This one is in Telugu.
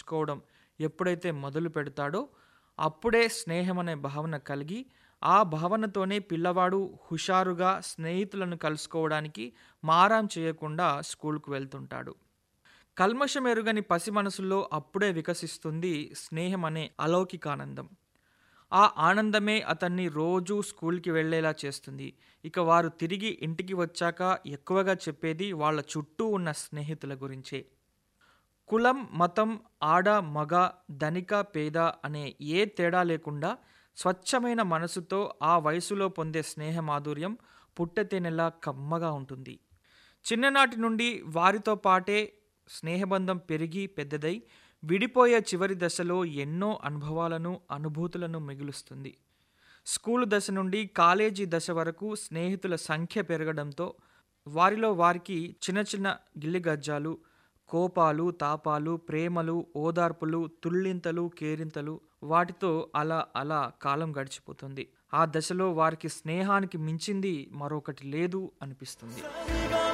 కలుసుకోవడం ఎప్పుడైతే మొదలు పెడతాడో అప్పుడే స్నేహం అనే భావన కలిగి ఆ భావనతోనే పిల్లవాడు హుషారుగా స్నేహితులను కలుసుకోవడానికి మారాం చేయకుండా స్కూల్కు వెళ్తుంటాడు కల్మషం ఎరుగని పసి మనసులో అప్పుడే వికసిస్తుంది స్నేహం అనే అలౌకికానందం ఆ ఆనందమే అతన్ని రోజూ స్కూల్కి వెళ్ళేలా చేస్తుంది ఇక వారు తిరిగి ఇంటికి వచ్చాక ఎక్కువగా చెప్పేది వాళ్ళ చుట్టూ ఉన్న స్నేహితుల గురించే కులం మతం ఆడ మగ ధనిక పేద అనే ఏ తేడా లేకుండా స్వచ్ఛమైన మనసుతో ఆ వయసులో పొందే స్నేహ మాధుర్యం పుట్టతేనెలా కమ్మగా ఉంటుంది చిన్ననాటి నుండి వారితో పాటే స్నేహబంధం పెరిగి పెద్దదై విడిపోయే చివరి దశలో ఎన్నో అనుభవాలను అనుభూతులను మిగులుస్తుంది స్కూలు దశ నుండి కాలేజీ దశ వరకు స్నేహితుల సంఖ్య పెరగడంతో వారిలో వారికి చిన్న చిన్న గిల్లిగజ్జాలు కోపాలు తాపాలు ప్రేమలు ఓదార్పులు తుళ్ళింతలు కేరింతలు వాటితో అలా అలా కాలం గడిచిపోతుంది ఆ దశలో వారికి స్నేహానికి మించింది మరొకటి లేదు అనిపిస్తుంది